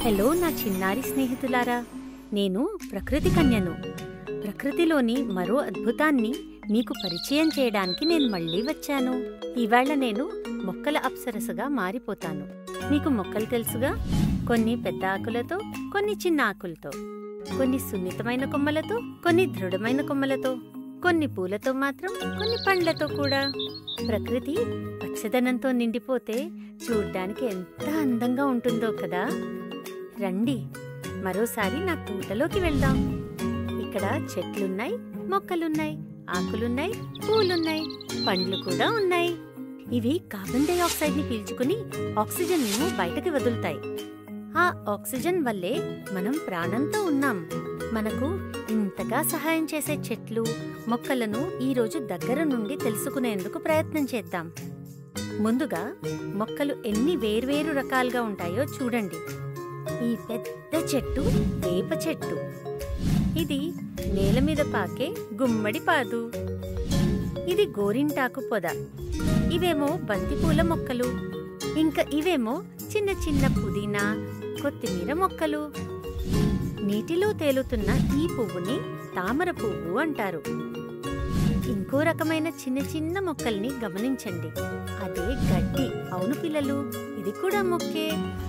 hello నా చిన్నారి స్నేహితులారా నేను ప్రకృతి కన్యను ప్రకృతిలోని మరో అద్భుతాన్ని మీకు పరిచయం చేయడానికి నేను మళ్ళీ వచ్చాను ఇవాళ నేను మొక్కల అప్సరసగా మారిపోతాను మీకు మొక్కలు తెలుసుగా కొన్ని పెద్ద ఆకులతో కొన్ని చిన్న ఆకులతో కొన్ని సున్నితమైన కొమ్మలతో కొన్ని దృఢమైన కొమ్మలతో కొన్ని పూలతో మాత్రం కొన్ని పండ్లతో కూడా ప్రకృతి పచ్చదనంతో నిండిపోతే చూడ్డానికి ఎంత అందంగా ఉంటుందో కదా రండి మరోసారి నా తోటలోకి వెళ్దాం ఇక్కడ చెట్లున్నాయి మొక్కలున్నాయి ఆకులున్నాయి పూలున్నాయి పండ్లు కూడా ఉన్నాయి ఇవి కార్బన్ డైఆక్సైడ్ ని పీల్చుకుని ఆక్సిజన్ ను బయటకి వదులుతాయి ఆ ఆక్సిజన్ వల్లే మనం ప్రాణంతో ఉన్నాం మనకు ఇంతగా సహాయం చేసే చెట్లు మొక్కలను ఈ రోజు దగ్గర నుండి తెలుసుకునేందుకు ప్రయత్నం చేద్దాం ముందుగా మొక్కలు ఎన్ని వేర్వేరు రకాలుగా ఉంటాయో చూడండి ఈ పెద్ద చెట్టు వేప చెట్టు ఇది నేల మీద పాకే గుమ్మడి పాదు ఇది గోరింటాకు పొద ఇవేమో బంతిపూల మొక్కలు ఇంకా ఇవేమో చిన్న చిన్న పుదీనా కొత్తిమీర మొక్కలు నీటిలో తేలుతున్న ఈ పువ్వుని తామర పువ్వు అంటారు ఇంకో రకమైన చిన్న చిన్న మొక్కల్ని గమనించండి అదే గడ్డి అవును పిల్లలు ఇది కూడా మొక్కే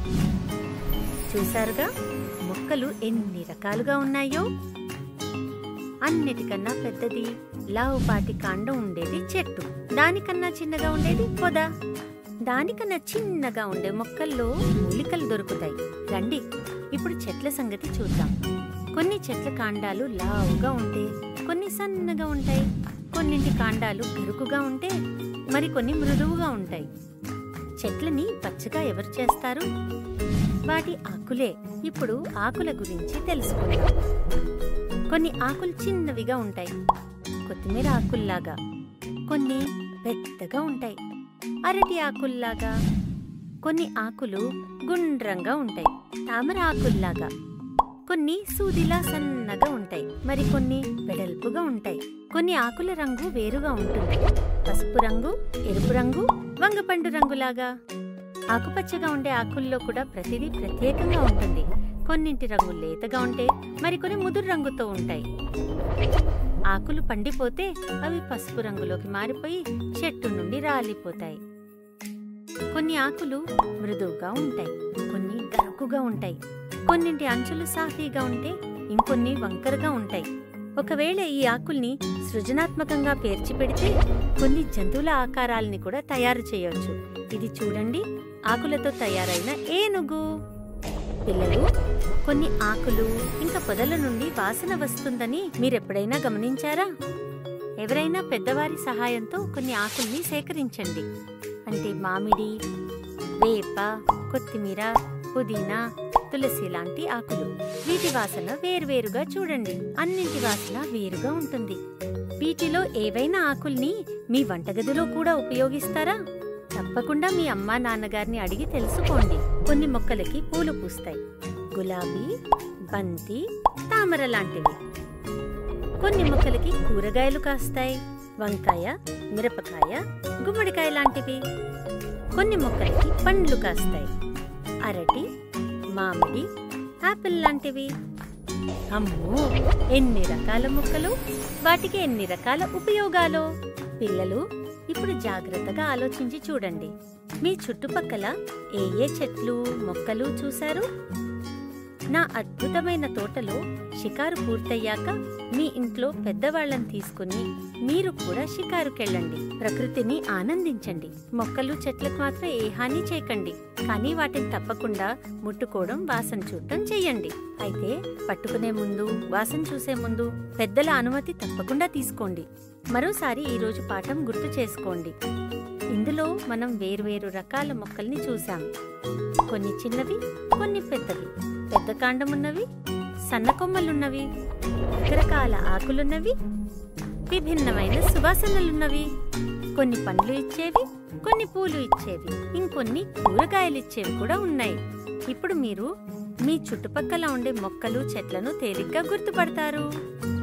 చూశారుగా మొక్కలు ఎన్ని రకాలుగా ఉన్నాయో అన్నిటికన్నా పెద్దది లావుపాటి కాండం ఉండేది చెట్టు దానికన్నా చిన్నగా ఉండేది పొద దానికన్నా చిన్నగా ఉండే మొక్కల్లో మూలికలు దొరుకుతాయి రండి ఇప్పుడు చెట్ల సంగతి చూద్దాం కొన్ని చెట్ల కాండాలు లావుగా ఉంటే కొన్ని సన్నగా ఉంటాయి కొన్నింటి కాండాలు గరుకుగా ఉంటే మరికొన్ని మృదువుగా ఉంటాయి చెట్లని పచ్చగా ఎవరు చేస్తారు వాటి ఆకులే ఇప్పుడు ఆకుల గురించి తెలుసుకుందాం కొన్ని ఆకులు చిన్నవిగా ఉంటాయి కొత్తిమీర ఆకుల్లాగా కొన్ని పెద్దగా ఉంటాయి అరటి ఆకుల్లాగా కొన్ని ఆకులు గుండ్రంగా ఉంటాయి తామర ఆకుల్లాగా కొన్ని సూదిలా సన్నగా ఉంటాయి మరి కొన్ని వెడల్పుగా ఉంటాయి కొన్ని ఆకుల రంగు వేరుగా ఉంటుంది పసుపు రంగు ఎరుపు రంగు వంగపండు రంగులాగా ఆకుపచ్చగా ఉండే ఆకుల్లో కూడా ప్రతిదీ ప్రత్యేకంగా ఉంటుంది కొన్నింటి రంగు లేతగా ఉంటే మరికొన్ని ముదురు రంగుతో ఉంటాయి ఆకులు పండిపోతే అవి పసుపు రంగులోకి మారిపోయి చెట్టు నుండి రాలిపోతాయి కొన్ని ఆకులు మృదువుగా ఉంటాయి కొన్ని గరుకుగా ఉంటాయి కొన్నింటి అంచులు సాఫీగా ఉంటే ఇంకొన్ని వంకరగా ఉంటాయి ఒకవేళ ఈ ఆకుల్ని సృజనాత్మకంగా పేర్చి పెడితే కొన్ని జంతువుల ఆకారాల్ని కూడా తయారు చేయొచ్చు ఇది చూడండి ఆకులతో తయారైన ఏనుగు పిల్లలు కొన్ని ఆకులు ఇంకా పొదల నుండి వాసన వస్తుందని మీరెప్పుడైనా గమనించారా ఎవరైనా పెద్దవారి సహాయంతో కొన్ని ఆకుల్ని సేకరించండి అంటే మామిడి వేప కొత్తిమీర పుదీనా తులసి లాంటి ఆకులు వీటి వాసన వేర్వేరుగా చూడండి అన్నింటి వాసన వేరుగా ఉంటుంది వీటిలో ఏవైనా ఆకుల్ని మీ వంటగదిలో కూడా ఉపయోగిస్తారా తప్పకుండా మీ అమ్మా నాన్నగారిని అడిగి తెలుసుకోండి కొన్ని మొక్కలకి పూలు పూస్తాయి గులాబీ బంతి తామర లాంటివి కొన్ని మొక్కలకి కూరగాయలు కాస్తాయి వంకాయ మిరపకాయ గుమ్మడికాయ లాంటివి కొన్ని మొక్కలకి పండ్లు కాస్తాయి అరటి మామిడి ఆపిల్ లాంటివి అమ్మో ఎన్ని రకాల మొక్కలు వాటికి ఎన్ని రకాల ఉపయోగాలు పిల్లలు ఇప్పుడు జాగ్రత్తగా ఆలోచించి చూడండి మీ చుట్టుపక్కల ఏ ఏ చెట్లు మొక్కలు చూశారు నా అద్భుతమైన తోటలో షికారు పూర్తయ్యాక మీ ఇంట్లో పెద్దవాళ్ళని తీసుకుని మీరు కూడా షికారుకెళ్ళండి ప్రకృతిని ఆనందించండి మొక్కలు చెట్లకు మాత్రం ఏ హాని చేయకండి కానీ వాటిని తప్పకుండా ముట్టుకోవడం వాసన చూడటం చెయ్యండి అయితే పట్టుకునే ముందు వాసన చూసే ముందు పెద్దల అనుమతి తప్పకుండా తీసుకోండి మరోసారి ఈ రోజు పాఠం గుర్తు చేసుకోండి ఇందులో మనం వేర్వేరు రకాల మొక్కల్ని చూసాం కొన్ని చిన్నవి కొన్ని పెద్దవి పెద్ద కాండమున్నవి సన్న కొమ్మలున్నవి రకరకాల ఆకులున్నవి విభిన్నమైన సువాసనలున్నవి కొన్ని పండ్లు ఇచ్చేవి కొన్ని పూలు ఇచ్చేవి ఇంకొన్ని కూరగాయలు ఇచ్చేవి కూడా ఉన్నాయి ఇప్పుడు మీరు మీ చుట్టుపక్కల ఉండే మొక్కలు చెట్లను తేలిగ్గా గుర్తుపడతారు